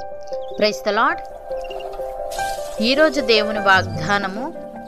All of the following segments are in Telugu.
ప్రైస్ ద లాడ్ ఈరోజు దేవుని వాగ్దానము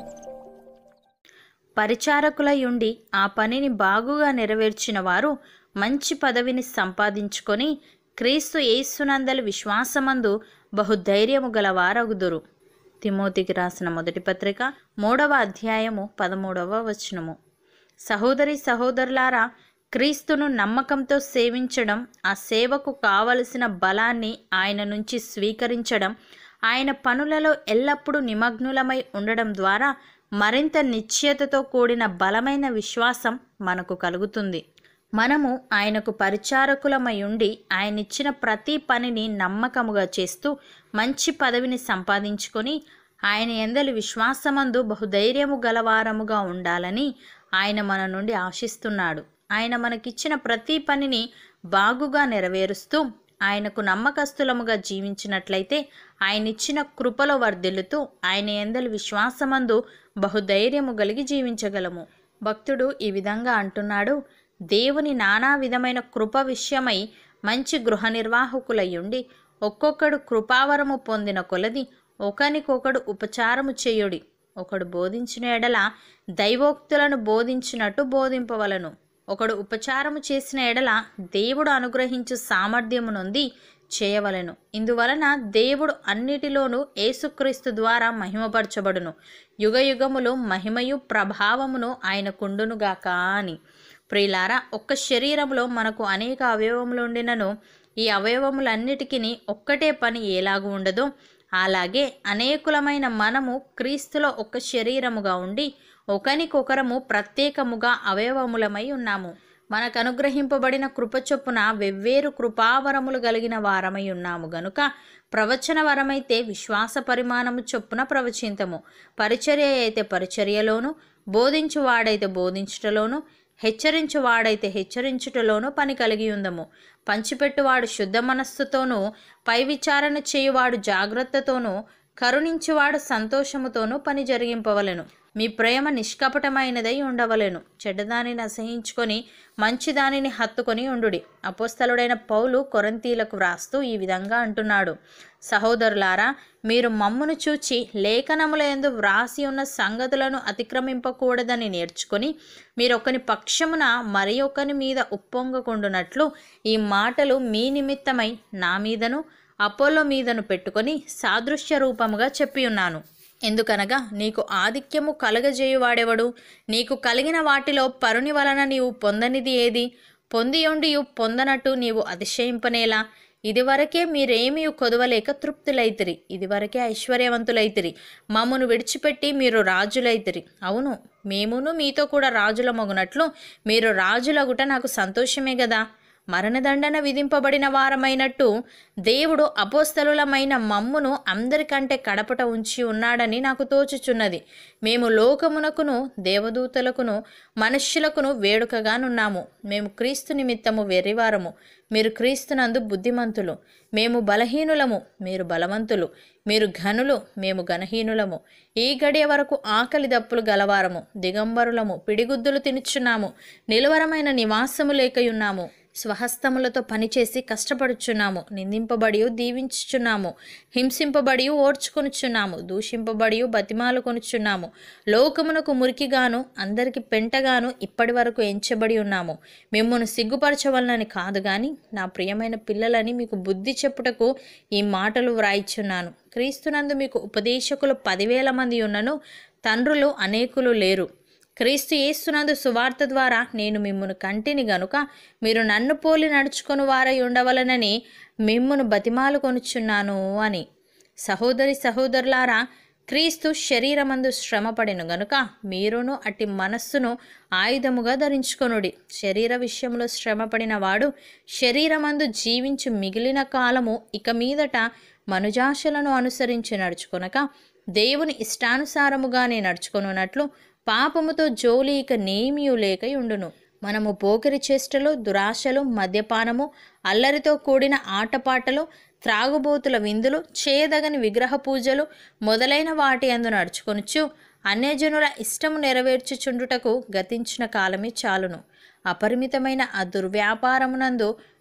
పరిచారకులయుండి ఆ పనిని బాగుగా నెరవేర్చిన వారు మంచి పదవిని సంపాదించుకొని క్రీస్తు యేసునందలి విశ్వాసమందు బహుధైర్యము గల వారగుదురు తిమోతికి రాసిన మొదటి పత్రిక మూడవ అధ్యాయము పదమూడవ వచనము సహోదరి సహోదరులారా క్రీస్తును నమ్మకంతో సేవించడం ఆ సేవకు కావలసిన బలాన్ని ఆయన నుంచి స్వీకరించడం ఆయన పనులలో ఎల్లప్పుడూ నిమగ్నులమై ఉండడం ద్వారా మరింత నిశ్చయతతో కూడిన బలమైన విశ్వాసం మనకు కలుగుతుంది మనము ఆయనకు పరిచారకులమై ఉండి ఆయన ఇచ్చిన ప్రతి పనిని నమ్మకముగా చేస్తూ మంచి పదవిని సంపాదించుకొని ఆయన ఎందలి విశ్వాసమందు బహుధైర్యము గలవారముగా ఉండాలని ఆయన మన నుండి ఆశిస్తున్నాడు ఆయన మనకిచ్చిన ప్రతి పనిని బాగుగా నెరవేరుస్తూ ఆయనకు నమ్మకస్తులముగా జీవించినట్లయితే ఆయన ఇచ్చిన కృపలో వర్ధిల్లుతూ ఆయన ఎందలి విశ్వాసమందు బహుధైర్యము కలిగి జీవించగలము భక్తుడు ఈ విధంగా అంటున్నాడు దేవుని నానా విధమైన కృప విషయమై మంచి గృహ నిర్వాహకులయ్యుండి ఒక్కొక్కడు కృపావరము పొందిన కొలది ఒకనికొకడు ఉపచారము చేయుడి ఒకడు బోధించిన ఎడల దైవోక్తులను బోధించినట్టు బోధింపవలను ఒకడు ఉపచారము చేసిన ఎడల దేవుడు అనుగ్రహించు సామర్థ్యము నొంది చేయవలెను ఇందువలన దేవుడు అన్నిటిలోనూ యేసుక్రీస్తు ద్వారా మహిమపరచబడును యుగ యుగములు మహిమయు ప్రభావమును ఆయనకుండునుగాక అని ప్రియులారా ఒక్క శరీరంలో మనకు అనేక అవయవములు ఉండినను ఈ అవయవములన్నిటికీ ఒక్కటే పని ఎలాగూ ఉండదో అలాగే అనేకులమైన మనము క్రీస్తులో ఒక శరీరముగా ఉండి ఒకనికొకరము ప్రత్యేకముగా అవయవములమై ఉన్నాము మనకు అనుగ్రహింపబడిన కృప చొప్పున వెవ్వేరు కృపావరములు కలిగిన వారమై ఉన్నాము గనుక ప్రవచన వరమైతే విశ్వాస పరిమాణము చొప్పున ప్రవచింతము పరిచర్య అయితే పరిచర్యలోను బోధించువాడైతే బోధించుటలోను హెచ్చరించువాడైతే హెచ్చరించుటలోనూ పని కలిగి ఉందము పంచిపెట్టువాడు శుద్ధ మనస్సుతోనూ పై విచారణ చేయువాడు జాగ్రత్తతోనూ కరుణించువాడు సంతోషముతోనూ పని జరిగింపవలెను మీ ప్రేమ నిష్కపటమైనదై ఉండవలెను చెడ్డదానిని అసహించుకొని మంచిదానిని హత్తుకొని ఉండుడి అపోస్తలుడైన పౌలు కొరంతీలకు వ్రాస్తూ ఈ విధంగా అంటున్నాడు సహోదరులారా మీరు మమ్మును చూచి లేఖనముల యందు వ్రాసి ఉన్న సంగతులను అతిక్రమింపకూడదని నేర్చుకొని మీరొకని పక్షమున మరి ఒకని మీద ఉప్పొంగకుండునట్లు ఈ మాటలు మీ నిమిత్తమై నా మీదను అపోలో మీదను పెట్టుకొని సాదృశ్య రూపముగా చెప్పి ఉన్నాను ఎందుకనగా నీకు ఆధిక్యము కలగజేయువాడెవడు నీకు కలిగిన వాటిలో పరుని వలన నీవు పొందనిది ఏది పొందియుండి పొందనట్టు నీవు అతిశయింపనేలా ఇదివరకే మీరేమీ కొదవలేక తృప్తులైతిరి ఇదివరకే ఐశ్వర్యవంతులైతిరి మమ్మను విడిచిపెట్టి మీరు రాజులైతిరి అవును మేమును మీతో కూడా రాజుల మగునట్లు మీరు రాజులగుట నాకు సంతోషమే కదా మరణదండన విధింపబడిన వారమైనట్టు దేవుడు అపోస్తలులమైన మమ్మును అందరికంటే కడపట ఉంచి ఉన్నాడని నాకు తోచుచున్నది మేము లోకమునకును దేవదూతలకును మనుష్యులకును వేడుకగానున్నాము మేము క్రీస్తు నిమిత్తము వెర్రివారము మీరు క్రీస్తునందు బుద్ధిమంతులు మేము బలహీనులము మీరు బలవంతులు మీరు ఘనులు మేము ఘనహీనులము ఈ గడియ వరకు ఆకలి దప్పులు గలవారము దిగంబరులము పిడిగుద్దులు తినుచున్నాము నిలువరమైన నివాసము లేకయున్నాము స్వహస్తములతో పనిచేసి కష్టపడుచున్నాము నిందింపబడి దీవించుచున్నాము హింసింపబడి ఓర్చుకొనుచున్నాము దూషింపబడి బతిమాలు కొనుచున్నాము లోకమునకు మురికిగాను అందరికి పెంటగాను ఇప్పటి వరకు ఎంచబడి ఉన్నాము మిమ్మల్ని సిగ్గుపరచవలనని కాదు గాని నా ప్రియమైన పిల్లలని మీకు బుద్ధి చెప్పుటకు ఈ మాటలు వ్రాయిచున్నాను క్రీస్తునందు మీకు ఉపదేశకులు పదివేల మంది ఉన్నను తండ్రులు అనేకులు లేరు క్రీస్తు యేసునందు సువార్త ద్వారా నేను మిమ్మును కంటిని గనుక మీరు నన్ను పోలి నడుచుకొని వారై ఉండవలనని మిమ్మును బతిమాలు కొనుచున్నాను అని సహోదరి సహోదరులారా క్రీస్తు శరీరమందు శ్రమపడిను గనుక మీరును అట్టి మనస్సును ఆయుధముగా ధరించుకొనుడి శరీర విషయంలో శ్రమపడిన వాడు శరీరమందు జీవించు మిగిలిన కాలము ఇక మీదట మనుజాశలను అనుసరించి నడుచుకొనక దేవుని ఇష్టానుసారముగానే నడుచుకొనున్నట్లు పాపముతో జోలి ఇక నేమియు లేక ఉండును మనము పోకిరి చేష్టలు దురాశలు మద్యపానము అల్లరితో కూడిన ఆటపాటలు త్రాగుబోతుల విందులు చేయదగని విగ్రహ పూజలు మొదలైన వాటి అందు నడుచుకొనుచు అన్యజనుల ఇష్టము నెరవేర్చుచుండుటకు గతించిన కాలమే చాలును అపరిమితమైన ఆ దుర్వ్యాపారమునందు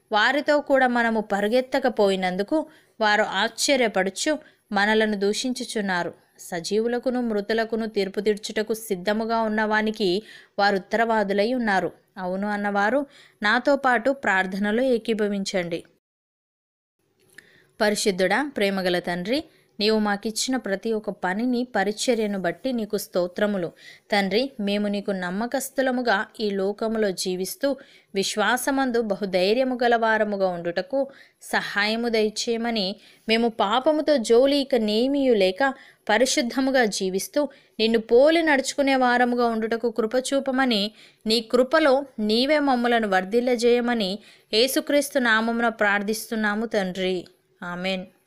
వారితో కూడా మనము పరుగెత్తకపోయినందుకు వారు ఆశ్చర్యపడుచు మనలను దూషించుచున్నారు సజీవులకును మృతులకును తీర్పు తీర్చుటకు సిద్ధముగా ఉన్నవానికి వారు ఉత్తరవాదులై ఉన్నారు అవును అన్నవారు నాతో పాటు ప్రార్థనలో ఏకీభవించండి పరిశుద్ధుడా ప్రేమగల తండ్రి నీవు మాకిచ్చిన ప్రతి ఒక్క పనిని పరిచర్యను బట్టి నీకు స్తోత్రములు తండ్రి మేము నీకు నమ్మకస్తులముగా ఈ లోకములో జీవిస్తూ విశ్వాసమందు బహుధైర్యము గలవారముగా ఉండుటకు సహాయము దయచేయమని మేము పాపముతో జోలి ఇక నేమియు లేక పరిశుద్ధముగా జీవిస్తూ నిన్ను పోలి నడుచుకునే వారముగా ఉండుటకు కృపచూపమని నీ కృపలో నీవే మమ్మలను వర్ధిల్లజేయమని యేసుక్రీస్తు నామమున ప్రార్థిస్తున్నాము తండ్రి ఆమెన్